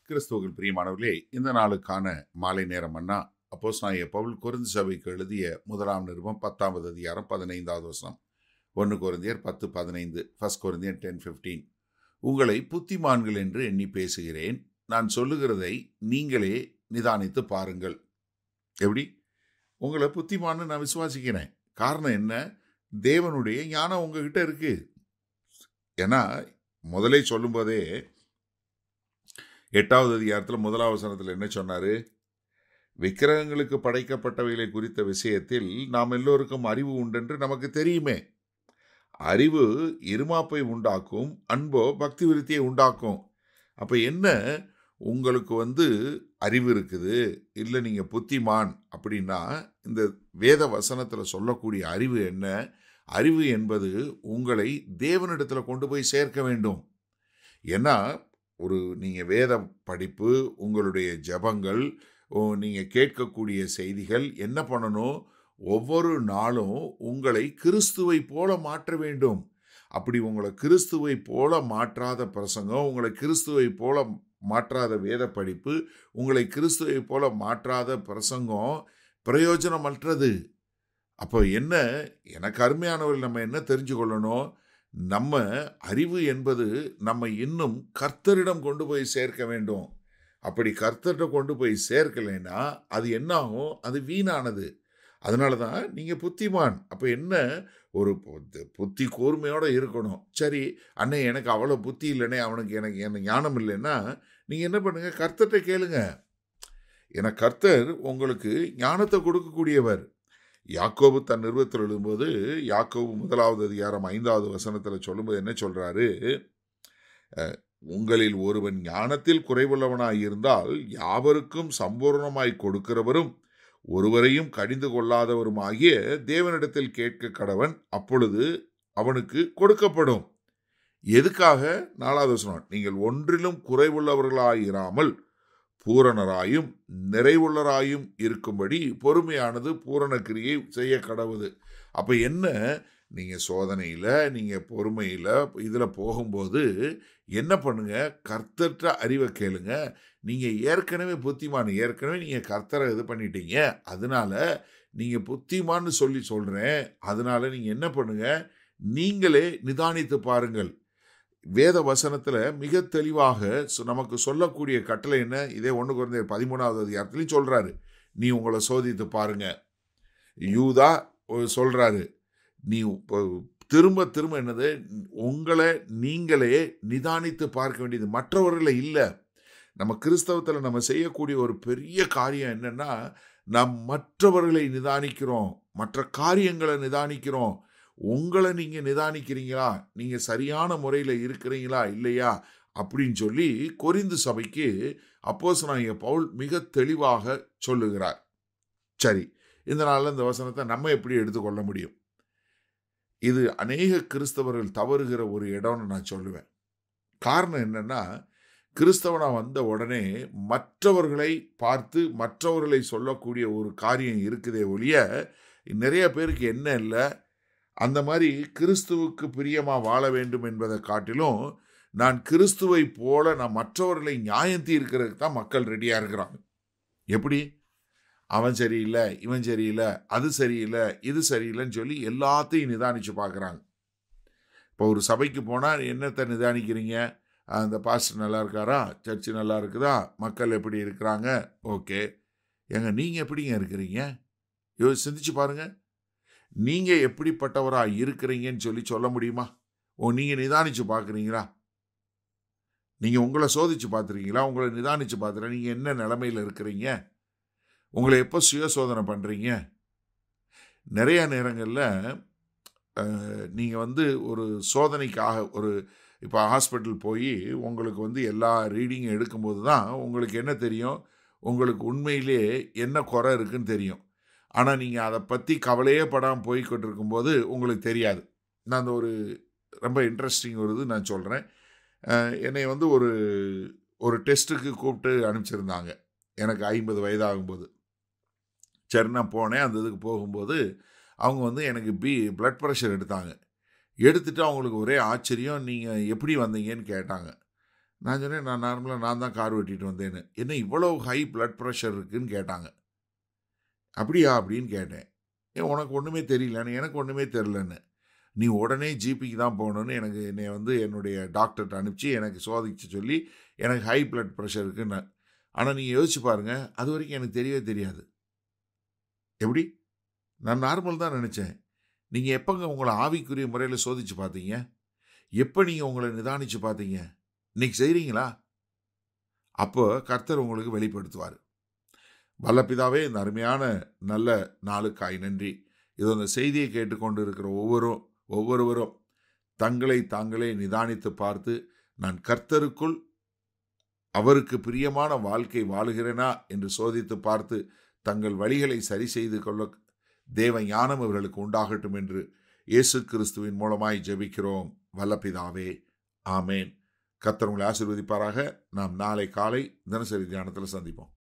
கிறிஸ்துவுக்குள் பிரியமானவர்களே இந்த நாளுக்கான மாலை நேரம் அண்ணா அப்போஸ் நான் பவுல் குருந்து சபைக்கு எழுதிய முதலாம் நிருபம் பத்தாவது அதிகாரம் பதினைந்தாவது வசனம் ஒன்று குருந்தியர் பத்து பதினைந்து ஃபர்ஸ்ட் குருந்தியர் டென் ஃபிஃப்டீன் உங்களை புத்திமான்கள் என்று எண்ணி பேசுகிறேன் நான் சொல்லுகிறதை நீங்களே நிதானித்து பாருங்கள் எப்படி உங்களை புத்திமான்னு நான் விசுவாசிக்கிறேன் காரணம் என்ன தேவனுடைய ஞானம் உங்ககிட்ட இருக்கு ஏன்னா முதலே சொல்லும்போதே எட்டாவது அதிகாரத்தில் முதலாவது வசனத்தில் என்ன சொன்னாரு விக்கிரகங்களுக்கு படைக்கப்பட்டவைகளை குறித்த விஷயத்தில் நாம் எல்லோருக்கும் அறிவு உண்டென்று நமக்கு தெரியுமே அறிவு இருமாப்பை உண்டாக்கும் அன்போ பக்தி விருத்தியை உண்டாக்கும் அப்போ என்ன உங்களுக்கு வந்து அறிவு இருக்குது இல்லை நீங்கள் புத்திமான் அப்படின்னா இந்த வேத வசனத்தில் சொல்லக்கூடிய அறிவு என்ன அறிவு என்பது உங்களை தேவனிடத்தில் கொண்டு போய் சேர்க்க வேண்டும் ஏன்னா ஒரு நீங்கள் வேத படிப்பு உங்களுடைய ஜபங்கள் நீங்கள் கேட்கக்கூடிய செய்திகள் என்ன பண்ணணும் ஒவ்வொரு நாளும் உங்களை கிறிஸ்துவை போல மாற்ற வேண்டும் அப்படி உங்களை கிறிஸ்துவை போல மாற்றாத பிரசங்கம் உங்களை கிறிஸ்துவை போல மாற்றாத வேத படிப்பு உங்களை கிறிஸ்துவை போல மாற்றாத பிரசங்கம் பிரயோஜனமற்றது அப்போ என்ன எனக்கு அருமையானவர்கள் நம்ம என்ன தெரிஞ்சு கொள்ளணும் நம்ம அறிவு என்பது நம்ம இன்னும் கர்த்தரிடம் கொண்டு போய் சேர்க்க வேண்டும் அப்படி கர்த்தர்கிட்ட கொண்டு போய் சேர்க்கலைன்னா அது என்ன ஆகும் அது வீணானது அதனால தான் நீங்கள் புத்திமான் அப்போ என்ன ஒரு புத்தி கூர்மையோடு இருக்கணும் சரி அண்ணே எனக்கு அவ்வளோ புத்தி இல்லைனே அவனுக்கு எனக்கு எனக்கு ஞானம் இல்லைன்னா நீங்கள் என்ன பண்ணுங்கள் கர்த்தர்கிட்ட கேளுங்க ஏன்னா கர்த்தர் உங்களுக்கு ஞானத்தை கொடுக்கக்கூடியவர் யாக்கோபு தன் நிறுவத்தில் எழுதும்போது யாக்கோபு முதலாவது அதிகாரம் ஐந்தாவது வசனத்தில் சொல்லும்போது என்ன சொல்றாரு உங்களில் ஒருவன் ஞானத்தில் குறைவுள்ளவனாய் இருந்தால் யாவருக்கும் சம்பூர்ணமாய் கொடுக்கிறவரும் ஒருவரையும் கடிந்து கொள்ளாதவருமாகிய தேவனிடத்தில் கேட்க கடவன் அப்பொழுது அவனுக்கு கொடுக்கப்படும் எதுக்காக நாலாவது வசனம் நீங்கள் ஒன்றிலும் குறைவுள்ளவர்களாயிராமல் பூரணராயும் நிறைவுள்ளராயும் இருக்கும்படி பொறுமையானது பூரண கிரியை செய்ய கடவுது அப்போ என்ன நீங்கள் சோதனையில் நீங்கள் பொறுமையில் இதில் போகும்போது என்ன பண்ணுங்க கர்த்தற்ற அறிவை கேளுங்க நீங்கள் ஏற்கனவே புத்திமான் ஏற்கனவே நீங்கள் கர்த்தரை இது பண்ணிட்டீங்க அதனால நீங்கள் புத்திமான்னு சொல்லி சொல்கிறேன் அதனால நீங்கள் என்ன பண்ணுங்க நீங்களே நிதானித்து பாருங்கள் வேத வசனத்தில் மிக தெளிவாக நமக்கு சொல்லக்கூடிய கட்டளை என்ன இதே ஒன்று குறைந்த பதிமூணாவது அதிகாரத்துலையும் சொல்கிறாரு நீ உங்களை சோதித்து பாருங்க யூதா சொல்கிறாரு நீ திரும்ப திரும்ப என்னது உங்களை நீங்களே நிதானித்து பார்க்க வேண்டியது மற்றவர்களை இல்லை நம்ம கிறிஸ்தவத்தில் நம்ம செய்யக்கூடிய ஒரு பெரிய காரியம் என்னென்னா நம் மற்றவர்களை நிதானிக்கிறோம் மற்ற காரியங்களை நிதானிக்கிறோம் உங்களை நீங்கள் நிதானிக்கிறீங்களா நீங்கள் சரியான முறையில் இருக்கிறீங்களா இல்லையா அப்படின்னு சொல்லி கொரிந்து சபைக்கு அப்போஸ் நான் பவுல் மிக தெளிவாக சொல்லுகிறார் சரி இந்த நாளில் இந்த வசனத்தை நம்ம எப்படி எடுத்துக்கொள்ள முடியும் இது அநேக கிறிஸ்தவர்கள் தவறுகிற ஒரு இடம்னு நான் சொல்லுவேன் காரணம் என்னன்னா கிறிஸ்தவனா வந்த உடனே மற்றவர்களை பார்த்து மற்றவர்களை சொல்லக்கூடிய ஒரு காரியம் இருக்குதே ஒழிய நிறைய பேருக்கு என்ன இல்லை அந்த மாதிரி கிறிஸ்துவுக்கு பிரியமாக வாழ வேண்டும் என்பதை காட்டிலும் நான் கிறிஸ்துவை போல நான் மற்றவர்களை நியாயம் தீர்க்கிறதுக்கு தான் மக்கள் ரெடியாக இருக்கிறாங்க எப்படி அவன் சரியில்லை இவன் சரியில்லை அது சரியில்லை இது சரியில்லைன்னு சொல்லி எல்லாத்தையும் நிதானித்து பார்க்குறாங்க இப்போ ஒரு சபைக்கு போனால் என்னத்தை நிதானிக்கிறீங்க அந்த பாஸ்டர் நல்லா இருக்காரா சர்ச்சு நல்லா இருக்குதா மக்கள் எப்படி இருக்கிறாங்க ஓகே எங்க நீங்கள் எப்படிங்க இருக்கிறீங்க யோ சிந்திச்சு பாருங்கள் நீங்கள் எப்படிப்பட்டவராக இருக்கிறீங்கன்னு சொல்லி சொல்ல முடியுமா ஓ நீங்கள் நிதானித்து பார்க்குறீங்களா நீங்கள் உங்களை சோதித்து பார்த்துருக்கீங்களா உங்களை நிதானித்து பார்த்துற நீங்கள் என்ன நிலமையில் இருக்கிறீங்க உங்களை எப்போ சுய சோதனை பண்ணுறீங்க நிறைய நேரங்களில் நீங்கள் வந்து ஒரு சோதனைக்காக ஒரு இப்போ ஹாஸ்பிட்டல் போய் உங்களுக்கு வந்து எல்லா ரீடிங்கும் எடுக்கும்போது தான் உங்களுக்கு என்ன தெரியும் உங்களுக்கு உண்மையிலே என்ன குறை இருக்குன்னு தெரியும் ஆனால் நீங்கள் அதை பற்றி கவலையே படாமல் போய்கிட்டு இருக்கும்போது உங்களுக்கு தெரியாது நான் அந்த ஒரு ரொம்ப இன்ட்ரெஸ்டிங் ஒரு இது நான் சொல்கிறேன் என்னை வந்து ஒரு ஒரு டெஸ்ட்டுக்கு கூப்பிட்டு அனுப்பிச்சிருந்தாங்க எனக்கு ஐம்பது வயதாகும்போது சரி நான் போனேன் அந்த இதுக்கு போகும்போது அவங்க வந்து எனக்கு பி பிளட் ப்ரெஷர் எடுத்தாங்க எடுத்துட்டு அவங்களுக்கு ஒரே ஆச்சரியம் நீங்கள் எப்படி வந்தீங்கன்னு கேட்டாங்க நான் சொன்னேன் நான் நார்மலாக நான் தான் கார் வெட்டிட்டு வந்தேன்னு என்ன இவ்வளோ ஹை பிளட் ப்ரெஷர் இருக்குன்னு கேட்டாங்க அப்படியா அப்படின்னு கேட்டேன் ஏன் உனக்கு ஒன்றுமே தெரியலன்னு எனக்கு ஒன்றுமே தெரிலன்னு நீ உடனே ஜிபிக்கு தான் போகணுன்னு எனக்கு என்னை வந்து என்னுடைய டாக்டர்கிட்ட அனுப்பிச்சு எனக்கு சோதிச்சு சொல்லி எனக்கு ஹை பிளட் ப்ரெஷர் இருக்குன்னு ஆனால் நீங்கள் யோசிச்சு பாருங்கள் அது வரைக்கும் எனக்கு தெரியவே தெரியாது எப்படி நான் நார்மல் தான் நினச்சேன் நீங்கள் எப்போங்க உங்களை ஆவிக்குரிய முறையில் சோதிச்சு பார்த்தீங்க எப்போ நீங்கள் உங்களை நிதானித்து பார்த்தீங்க இன்னைக்கு செய்கிறீங்களா அப்போ கர்த்தர் உங்களுக்கு வெளிப்படுத்துவார் வல்லபிதாவே இந்த அருமையான நல்ல நாளுக்காய் நன்றி இது அந்த செய்தியை கேட்டுக்கொண்டு இருக்கிற ஒவ்வொரும் ஒவ்வொருவரும் தங்களை தாங்களே நிதானித்து பார்த்து நான் கர்த்தருக்குள் அவருக்கு பிரியமான வாழ்க்கை வாழுகிறேனா என்று சோதித்து பார்த்து தங்கள் வழிகளை சரி செய்து கொள்ள தேவ ஞானம் இவர்களுக்கு உண்டாகட்டும் என்று இயேசு கிறிஸ்துவின் மூலமாய் ஜெபிக்கிறோம் வல்லபிதாவே ஆமேன் கர்த்தர் உங்களை ஆசீர்வதிப்பாராக நாம் நாளை காலை தினசரி தியானத்தில் சந்திப்போம்